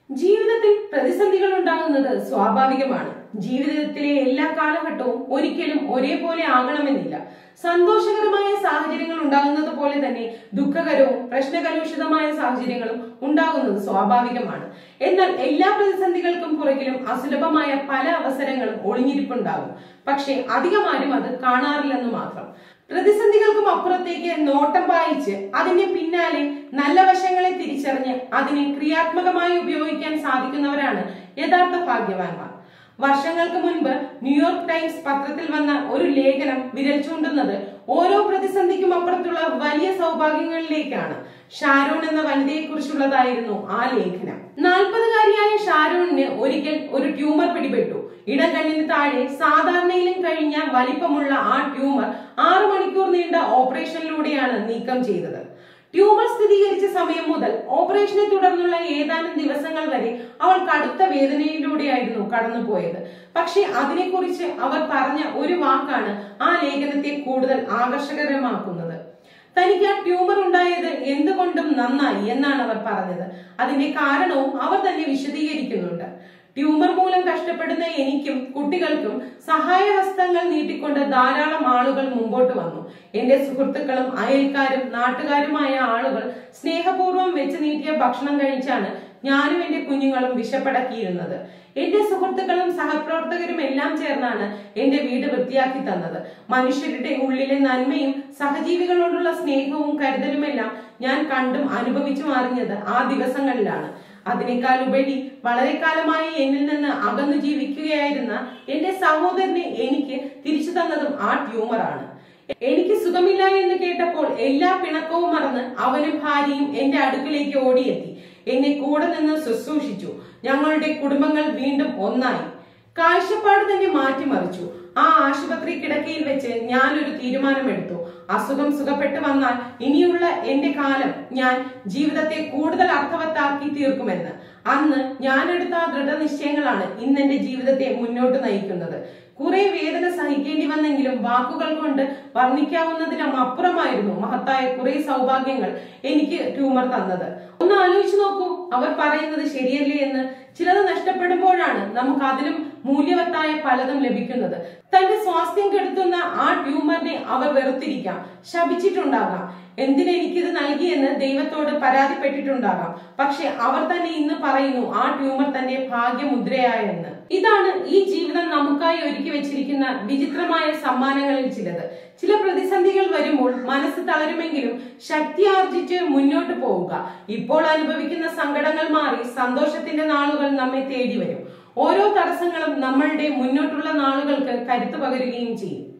ജീവിതത്തിൽ പ്രതിസന്ധികൾ ഉണ്ടാകുന്നത് സ്വാഭാവികമാണ് ജീവിതത്തിലെ എല്ലാ കാലഘട്ടവും ഒരിക്കലും ഒരേപോലെ ആകണമെന്നില്ല സന്തോഷകരമായ സാഹചര്യങ്ങൾ ഉണ്ടാകുന്നത് പോലെ തന്നെ ദുഃഖകരവും പ്രശ്നകലുഷിതമായ സാഹചര്യങ്ങളും ഉണ്ടാകുന്നത് സ്വാഭാവികമാണ് എന്നാൽ എല്ലാ പ്രതിസന്ധികൾക്കും പുറകിലും അസുലഭമായ പല അവസരങ്ങളും ഒളിഞ്ഞിരിപ്പുണ്ടാകും പക്ഷേ അധികമാരും അത് കാണാറില്ലെന്ന് മാത്രം പ്രതിസന്ധികൾക്കും അപ്പുറത്തേക്ക് നോട്ടം വായിച്ച് അതിന്റെ പിന്നാലെ നല്ല വശങ്ങളെ തിരിച്ചറിഞ്ഞ് അതിനെ ക്രിയാത്മകമായി ഉപയോഗിക്കാൻ സാധിക്കുന്നവരാണ് യഥാർത്ഥ ഭാഗ്യവാന്മാർ വർഷങ്ങൾക്ക് മുൻപ് ന്യൂയോർക്ക് ടൈംസ് പത്രത്തിൽ വന്ന ഒരു ലേഖനം വിരൽ ചൂണ്ടുന്നത് ഓരോ പ്രതിസന്ധിക്കും അപ്പുറത്തുള്ള വലിയ സൗഭാഗ്യങ്ങളിലേക്കാണ് ഷാരോൺ എന്ന വനിതയെ കുറിച്ചുള്ളതായിരുന്നു ആ ലേഖനം നാൽപ്പതുകാരിയായ ഷാരോണിന് ഒരിക്കൽ ഒരു ട്യൂമർ പിടിപെട്ടു ഇടം കണ്ണിന് താഴെ സാധാരണയിലും കഴിഞ്ഞ വലിപ്പമുള്ള ആ ട്യൂമർ ആറു മണിക്കൂർ നീണ്ട ഓപ്പറേഷനിലൂടെയാണ് നീക്കം ചെയ്തത് ട്യൂമർ സ്ഥിരീകരിച്ച സമയം മുതൽ ഓപ്പറേഷനെ തുടർന്നുള്ള ഏതാനും ദിവസങ്ങൾ വരെ അവൾ കടുത്ത വേദനയിലൂടെയായിരുന്നു കടന്നുപോയത് പക്ഷെ അതിനെക്കുറിച്ച് അവർ പറഞ്ഞ ഒരു വാക്കാണ് ആ ലേഖനത്തെ കൂടുതൽ ആകർഷകരമാക്കുന്നത് തനിക്ക് ആ ട്യൂമർ ഉണ്ടായത് എന്തുകൊണ്ടും നന്നായി എന്നാണ് അവർ പറഞ്ഞത് അതിന്റെ കാരണവും അവർ തന്നെ വിശദീകരിക്കുന്നുണ്ട് ട്യൂമർ മൂലം കഷ്ടപ്പെടുന്ന എനിക്കും കുട്ടികൾക്കും സഹായഹസ്തങ്ങൾ നീട്ടിക്കൊണ്ട് ധാരാളം ആളുകൾ മുമ്പോട്ട് വന്നു എന്റെ സുഹൃത്തുക്കളും അയൽക്കാരും നാട്ടുകാരുമായ ആളുകൾ സ്നേഹപൂർവ്വം വെച്ച് നീട്ടിയ ഭക്ഷണം കഴിച്ചാണ് ഞാനും എന്റെ കുഞ്ഞുങ്ങളും വിശപ്പടക്കിയിരുന്നത് എന്റെ സുഹൃത്തുക്കളും സഹപ്രവർത്തകരും എല്ലാം ചേർന്നാണ് എന്റെ വീട് വൃത്തിയാക്കി തന്നത് മനുഷ്യരുടെ ഉള്ളിലെ നന്മയും സഹജീവികളോടുള്ള സ്നേഹവും കരുതലുമെല്ലാം ഞാൻ കണ്ടും അനുഭവിച്ചും അറിഞ്ഞത് ആ ദിവസങ്ങളിലാണ് അതിനേക്കാൾ ഉപരി വളരെ കാലമായി എന്നിൽ നിന്ന് അകന്നു ജീവിക്കുകയായിരുന്ന എന്റെ സഹോദരനെ എനിക്ക് തിരിച്ചു തന്നതും ആ ട്യൂമറാണ് എനിക്ക് സുഖമില്ല എന്ന് കേട്ടപ്പോൾ എല്ലാ പിണക്കവും മറന്ന് അവനും ഭാര്യയും എന്റെ അടുക്കിലേക്ക് ഓടിയെത്തി എന്നെ കൂടെ നിന്ന് ശുശ്രൂഷിച്ചു ഞങ്ങളുടെ കുടുംബങ്ങൾ വീണ്ടും ഒന്നായി കാഴ്ചപ്പാട് തന്നെ മാറ്റിമറിച്ചു ആ ആശുപത്രി കിടക്കയിൽ വെച്ച് ഞാനൊരു തീരുമാനമെടുത്തു അസുഖം സുഖപ്പെട്ടു വന്നാൽ ഇനിയുള്ള എന്റെ കാലം ഞാൻ ജീവിതത്തെ കൂടുതൽ അർത്ഥവത്താക്കി തീർക്കുമെന്ന് അന്ന് ഞാനെടുത്ത ആ ദൃഢനിശ്ചയങ്ങളാണ് ഇന്ന് എന്റെ ജീവിതത്തെ മുന്നോട്ട് നയിക്കുന്നത് കുറെ വേദന സഹിക്കേണ്ടി വന്നെങ്കിലും വാക്കുകൾ കൊണ്ട് വർണ്ണിക്കാവുന്നതിനും അപ്പുറമായിരുന്നു മഹത്തായ കുറെ സൗഭാഗ്യങ്ങൾ എനിക്ക് ട്യൂമർ തന്നത് ഒന്ന് ആലോചിച്ചു നോക്കൂ അവർ പറയുന്നത് ശരിയല്ലേ എന്ന് ചിലത് നഷ്ടപ്പെടുമ്പോഴാണ് നമുക്ക് അതിലും മൂല്യവത്തായ പലതും ലഭിക്കുന്നത് തന്റെ സ്വാസ്ഥ്യം കെടുത്തുന്ന ആ ട്യൂമറിനെ അവർ വെറുത്തിരിക്കാം ശപിച്ചിട്ടുണ്ടാകാം എന്തിനെനിക്കിത് നൽകിയെന്ന് ദൈവത്തോട് പരാതിപ്പെട്ടിട്ടുണ്ടാകാം പക്ഷെ അവർ തന്നെ ഇന്ന് പറയുന്നു ആ ട്യൂമർ തന്റെ ഭാഗ്യമുദ്രയായെന്ന് ഇതാണ് ഈ ജീവിതം നമുക്കായി ഒരുക്കി വെച്ചിരിക്കുന്ന വിചിത്രമായ സമ്മാനങ്ങളിൽ ചിലത് ചില പ്രതിസന്ധികൾ വരുമ്പോൾ മനസ്സ് തളരുമെങ്കിലും ശക്തി ആർജിച്ച് മുന്നോട്ട് പോവുക ഇപ്പോൾ അനുഭവിക്കുന്ന സങ്കടങ്ങൾ മാറി സന്തോഷത്തിന്റെ നാളുകൾ നമ്മെ തേടി വരും ഓരോ തടസ്സങ്ങളും നമ്മളുടെ മുന്നോട്ടുള്ള നാളുകൾക്ക് കരുത്തു പകരുകയും ചെയ്യും